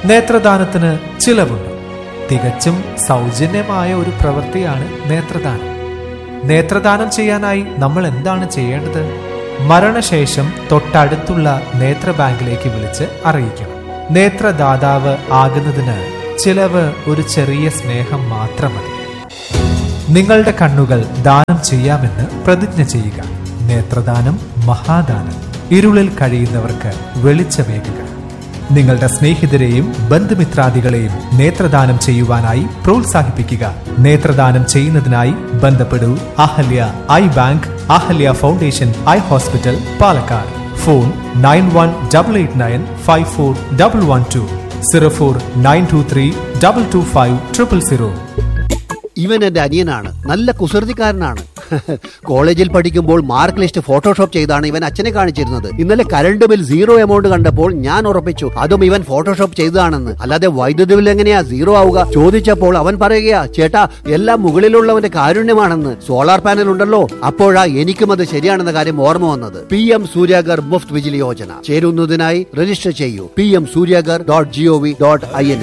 നേത്രദാനത്തിന് ചിലവുണ്ട് തികച്ചും സൗജന്യമായ ഒരു പ്രവൃത്തിയാണ് നേത്രദാനം നേത്രദാനം ചെയ്യാനായി നമ്മൾ എന്താണ് ചെയ്യേണ്ടത് മരണശേഷം തൊട്ടടുത്തുള്ള നേത്ര ബാങ്കിലേക്ക് വിളിച്ച് അറിയിക്കണം നേത്രദാതാവ് ആകുന്നതിന് ചിലവ് ഒരു ചെറിയ സ്നേഹം മാത്രം മതി നിങ്ങളുടെ കണ്ണുകൾ ദാനം ചെയ്യാമെന്ന് പ്രതിജ്ഞ ചെയ്യുക നേത്രദാനം മഹാദാനം ഇരുളിൽ കഴിയുന്നവർക്ക് വെളിച്ചമേകുക നിങ്ങളുടെ സ്നേഹിതരെയും ബന്ധുമിത്രാദികളെയും നേത്രദാനം ചെയ്യുവാനായി പ്രോത്സാഹിപ്പിക്കുക നേത്രദാനം ചെയ്യുന്നതിനായി ബന്ധപ്പെടൂ Ahalya eye bank Ahalya foundation eye hospital Palakkad phone nine one double eight nine five four double one two zero four nine two three double two five triple zero ഇവൻ എന്റെ അനിയനാണ് നല്ല കുസൃതിക്കാരനാണ് കോളേജിൽ പഠിക്കുമ്പോൾ മാർക്ക് ലിസ്റ്റ് ഫോട്ടോഷോപ്പ് ചെയ്താണ് ഇവൻ അച്ഛനെ കാണിച്ചിരുന്നത് ഇന്നലെ കറണ്ട് ബിൽ സീറോ എമൗണ്ട് കണ്ടപ്പോൾ ഞാൻ ഉറപ്പിച്ചു അതും ഇവൻ ഫോട്ടോഷോപ്പ് ചെയ്തതാണെന്ന് അല്ലാതെ വൈദ്യുതി ബിൽ എങ്ങനെയാ സീറോ ആവുക ചോദിച്ചപ്പോൾ അവൻ പറയുകയാ ചേട്ടാ എല്ലാം മുകളിലുള്ളവന്റെ കാരുണ്യമാണെന്ന് സോളാർ പാനൽ ഉണ്ടല്ലോ അപ്പോഴാ എനിക്കും അത് ശരിയാണെന്ന കാര്യം ഓർമ്മ വന്നത് പി എം സൂര്യാഗർ മുഫ്ത് വിജിലി യോജന ചേരുന്നതിനായി രജിസ്റ്റർ ചെയ്യൂ P M Suryaghar dot G O V dot I N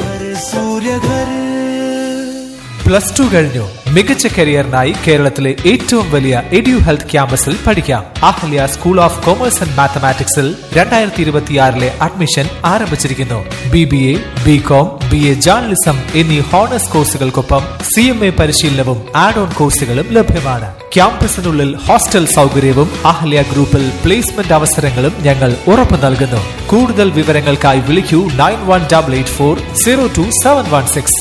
plus two കഴിഞ്ഞു മികച്ച കരിയറിനായി കേരളത്തിലെ ഏറ്റവും വലിയ എഡ്യു ഹെൽത്ത് ക്യാമ്പസിൽ പഠിക്കാം Ahalya school of commerce and മാത്തമാറ്റിക്സിൽ രണ്ടായിരത്തി ഇരുപത്തിയാറിലെ അഡ്മിഷൻ ആരംഭിച്ചിരിക്കുന്നു B B A B com B A journalism എന്നീ ഹോണേഴ്സ് കോഴ്സുകൾക്കൊപ്പം സി എം എ പരിശീലനവും ആഡ് ഓൺ കോഴ്സുകളും ലഭ്യമാണ് ക്യാമ്പസിനുള്ളിൽ ഹോസ്റ്റൽ സൗകര്യവും അഹല്യ ഗ്രൂപ്പിൽ പ്ലേസ്മെന്റ് അവസരങ്ങളും ഞങ്ങൾ ഉറപ്പു നൽകുന്നു കൂടുതൽ വിവരങ്ങൾക്കായി വിളിക്കൂ nine one double eight four zero two seven one six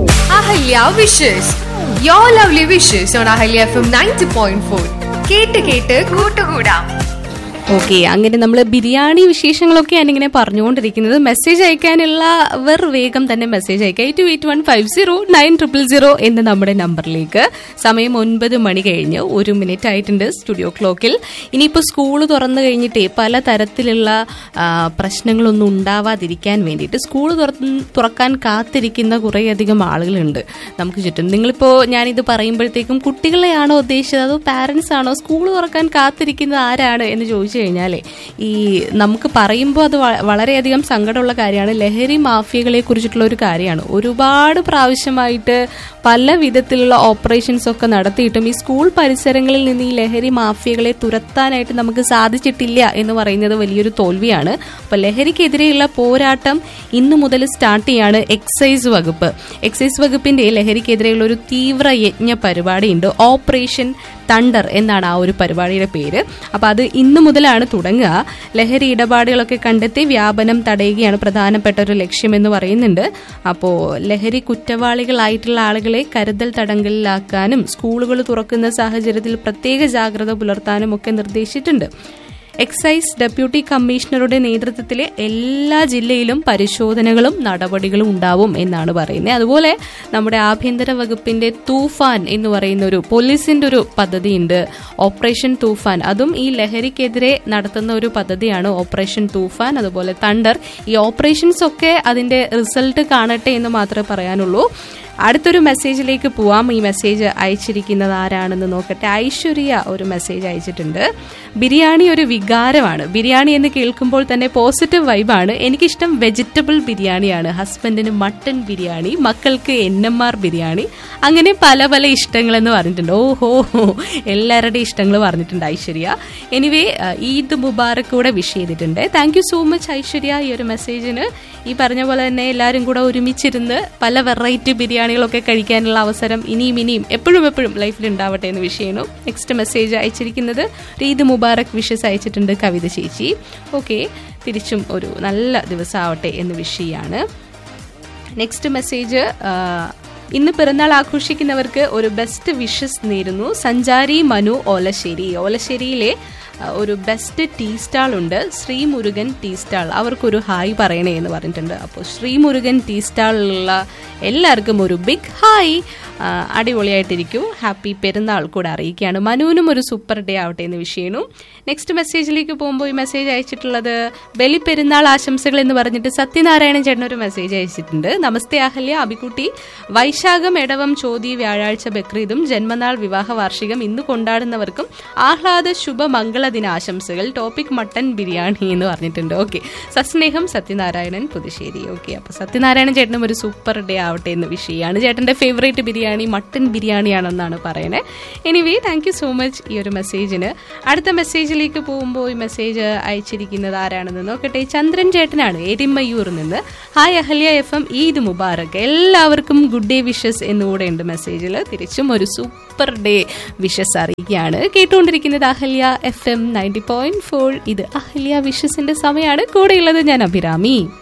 Ahalya wishes your lovely wishes on Ahalya F M ninety point four കേട്ട് കേട്ട് കൂട്ടുകൂടാം ഓക്കെ അങ്ങനെ നമ്മൾ ബിരിയാണി വിശേഷങ്ങളൊക്കെയാണ് ഇങ്ങനെ പറഞ്ഞുകൊണ്ടിരിക്കുന്നത് മെസ്സേജ് അയക്കാനുള്ളവർ വേഗം തന്നെ മെസ്സേജ് അയക്കുക eight eight one five zero nine triple zero എന്ന നമ്മുടെ നമ്പറിലേക്ക് സമയം ഒൻപത് മണി കഴിഞ്ഞ് ഒരു മിനിറ്റ് ആയിട്ടുണ്ട് സ്റ്റുഡിയോ ക്ലോക്കിൽ ഇനിയിപ്പോൾ സ്കൂൾ തുറന്നു കഴിഞ്ഞിട്ടേ പല തരത്തിലുള്ള ആ, പ്രശ്നങ്ങളൊന്നും ഉണ്ടാവാതിരിക്കാൻ വേണ്ടിയിട്ട് സ്കൂൾ തുറക്കാൻ കാത്തിരിക്കുന്ന കുറേയധികം ആളുകളുണ്ട് നമുക്ക് ചുറ്റും നിങ്ങളിപ്പോൾ ഞാനിത് പറയുമ്പോഴത്തേക്കും കുട്ടികളെയാണോ ഉദ്ദേശിച്ചത് അതോ പാരൻസ് ആണോ സ്കൂൾ തുറക്കാൻ കാത്തിരിക്കുന്നത് ആരാണ് എന്ന് ചോദിച്ചു കഴിഞ്ഞാലേ ഈ നമുക്ക് പറയുമ്പോൾ അത് വ- വളരെയധികം സങ്കടമുള്ള കാര്യമാണ് ലഹരി മാഫിയകളെ കുറിച്ചിട്ടുള്ള ഒരു കാര്യമാണ് ഒരുപാട് പ്രാവശ്യമായിട്ട് പല വിധത്തിലുള്ള ഓപ്പറേഷൻസ് ഒക്കെ നടത്തിയിട്ടും ഈ സ്കൂൾ പരിസരങ്ങളിൽ നിന്ന് ഈ ലഹരി മാഫിയകളെ തുരത്താനായിട്ട് നമുക്ക് സാധിച്ചിട്ടില്ല എന്ന് പറയുന്നത് വലിയൊരു തോൽവിയാണ് അപ്പൊ ലഹരിക്കെതിരെയുള്ള പോരാട്ടം ഇന്നു മുതൽ സ്റ്റാർട്ട് ചെയ്യാണ് എക്സൈസ് വകുപ്പ് എക്സൈസ് വകുപ്പിന്റെ ലഹരിക്കെതിരെയുള്ള ഒരു തീവ്ര യജ്ഞ പരിപാടിയുണ്ട് ഓപ്പറേഷൻ തണ്ടർ എന്നാണ് ആ ഒരു പരിപാടിയുടെ പേര് അപ്പൊ അത് ഇന്നു മുതലാണ് തുടങ്ങുക ലഹരി ഇടപാടുകളൊക്കെ കണ്ടെത്തി വ്യാപനം തടയുകയാണ് പ്രധാനപ്പെട്ട ഒരു ലക്ഷ്യം എന്ന് പറയുന്നുണ്ട് അപ്പോൾ ലഹരി കുറ്റവാളികളായിട്ടുള്ള ആളുകളെ കരുതൽ തടങ്കലിലാക്കാനും സ്കൂളുകൾ തുറക്കുന്ന സാഹചര്യത്തിൽ പ്രത്യേക ജാഗ്രത പുലർത്താനും ഒക്കെ നിർദ്ദേശിച്ചിട്ടുണ്ട് എക്സൈസ് ഡെപ്യൂട്ടി കമ്മീഷണറുടെ നേതൃത്വത്തിലെ എല്ലാ ജില്ലയിലും പരിശോധനകളും നടപടികളും ഉണ്ടാവും എന്നാണ് പറയുന്നത് അതുപോലെ നമ്മുടെ ആഭ്യന്തര വകുപ്പിന്റെ തൂഫാൻ എന്ന് പറയുന്ന ഒരു പോലീസിന്റെ ഒരു പദ്ധതിയുണ്ട് ഓപ്പറേഷൻ തൂഫാൻ അതും ഈ ലഹരിക്കെതിരെ നടത്തുന്ന ഒരു പദ്ധതിയാണ് ഓപ്പറേഷൻ തൂഫാൻ അതുപോലെ തണ്ടർ ഈ ഓപ്പറേഷൻസ് ഒക്കെ അതിന്റെ റിസൾട്ട് കാണട്ടെ എന്ന് മാത്രമേ പറയാനുള്ളൂ അടുത്തൊരു മെസ്സേജിലേക്ക് പോവാം ഈ മെസ്സേജ് അയച്ചിരിക്കുന്നത് ആരാണെന്ന് നോക്കട്ടെ ഐശ്വര്യ ഒരു മെസ്സേജ് അയച്ചിട്ടുണ്ട് ബിരിയാണി ഒരു വികാരമാണ് ബിരിയാണി എന്ന് കേൾക്കുമ്പോൾ തന്നെ പോസിറ്റീവ് വൈബാണ് എനിക്കിഷ്ടം വെജിറ്റബിൾ ബിരിയാണിയാണ് ഹസ്ബൻഡിന് മട്ടൺ ബിരിയാണി മക്കൾക്ക് എൻ എം ആർ ബിരിയാണി അങ്ങനെ പല പല ഇഷ്ടങ്ങളെന്ന് പറഞ്ഞിട്ടുണ്ട് ഓഹോ എല്ലാവരുടെയും ഇഷ്ടങ്ങൾ പറഞ്ഞിട്ടുണ്ട് ഐശ്വര്യ എനിവേ ഈദ് മുബാറക് കൂടെ വിഷ് ചെയ്തിട്ടുണ്ട് thank you so much Aishwarya ഈ ഒരു മെസ്സേജിന് ഈ പറഞ്ഞ പോലെ തന്നെ എല്ലാവരും കൂടെ ഒരുമിച്ചിരുന്ന് പല വെറൈറ്റി ബിരിയാണികളൊക്കെ കഴിക്കാനുള്ള അവസരം ഇനിയും ഇനിയും എപ്പോഴും എപ്പോഴും ലൈഫിൽ ഉണ്ടാവട്ടെ എന്ന് വിഷ് ചെയ്യുന്നു നെക്സ്റ്റ് മെസ്സേജ് അയച്ചിരിക്കുന്നത് ഒരു ഈദ് മുബാറക് വിഷസ് അയച്ചിട്ടുണ്ട് കവിത ചേച്ചി ഓക്കെ തിരിച്ചും ഒരു നല്ല ദിവസം ആവട്ടെ എന്ന് വിഷ് ചെയ്യാണ് നെക്സ്റ്റ് മെസ്സേജ് ഇന്ന് പിറന്നാൾ ആഘോഷിക്കുന്നവർക്ക് ഒരു ബെസ്റ്റ് വിഷസ് നേരുന്നു സഞ്ചാരി മനു ഓലശ്ശേരി ഓലശ്ശേരിയിലെ ആ, ഒരു ബെസ്റ്റ് ടീ സ്റ്റാൾ ഉണ്ട് ശ്രീമുരുകൻ ടീ സ്റ്റാൾ അവർക്കൊരു ഹായ് പറയണേ എന്ന് പറഞ്ഞിട്ടുണ്ട് അപ്പോൾ ശ്രീമുരുകൻ ടീ സ്റ്റാളിലുള്ള എല്ലാവർക്കും ഒരു ബിഗ് ഹായ് ആ, അടിപൊളിയായിട്ടിരിക്കും ഹാപ്പി പെരുന്നാൾ കൂടെ അറിയിക്കുകയാണ് മനുവിനും ഒരു സൂപ്പർ ഡേ ആവട്ടെ എന്ന് വിഷയണു നെക്സ്റ്റ് മെസ്സേജിലേക്ക് പോകുമ്പോൾ ഈ മെസ്സേജ് അയച്ചിട്ടുള്ളത് ബലി പെരുന്നാൾ ആശംസകൾ എന്ന് പറഞ്ഞിട്ട് സത്യനാരായണൻ ചേട്ടൻ ഒരു മെസ്സേജ് അയച്ചിട്ടുണ്ട് നമസ്തേ അഹല്യ അബിക്കുട്ടി വൈശാഖം എടവം ചോതി വ്യാഴാഴ്ച ബക്രീദും ജന്മനാൾ വിവാഹ വാർഷികം ഇന്ന് കൊണ്ടാടുന്നവർക്കും ആഹ്ലാദ ശുഭ മംഗള ദിനാശംസകൾ ടോപ്പിക് മട്ടൻ ബിരിയാണി എന്ന് പറഞ്ഞിട്ടുണ്ട് ഓക്കെ സസ്നേഹം സത്യനാരായണൻ പുതുശ്ശേരി ഓക്കെ അപ്പൊ സത്യനാരായണൻ ചേട്ടനും ഒരു സൂപ്പർ ഡേ ആവട്ടെ എന്ന് വിഷ് ചെയ്യാണ് ചേട്ടന്റെ ഫേവറേറ്റ് ബിരിയാണി മട്ടൻ ബിരിയാണിയാണെന്നാണ് പറയണേ anyway thank you so much ഈ ഒരു മെസ്സേജിന് അടുത്ത മെസ്സേജിലേക്ക് പോകുമ്പോൾ ഈ മെസ്സേജ് അയച്ചിരിക്കുന്നത് ആരാണെന്ന് നോക്കട്ടെ ചന്ദ്രൻ ചേട്ടനാണ് എരിമയ്യൂർ നിന്ന് hi Ahalya F M Eid മുബാറക് എല്ലാവർക്കും ഗുഡ് ഡേ വിഷസ് എന്നുകൂടെ ഉണ്ട് മെസ്സേജിൽ തിരിച്ചും ഒരു സൂപ്പർ ഡേ വിഷസ് അറിയിക്കുകയാണ് കേട്ടുകൊണ്ടിരിക്കുന്നത് Ahalya F M ninety point four ഇത് അഹല്യ വിഷസിന്റെ സമയമാണ് കൂടെയുള്ളത് ഞാൻ അഭിരാമി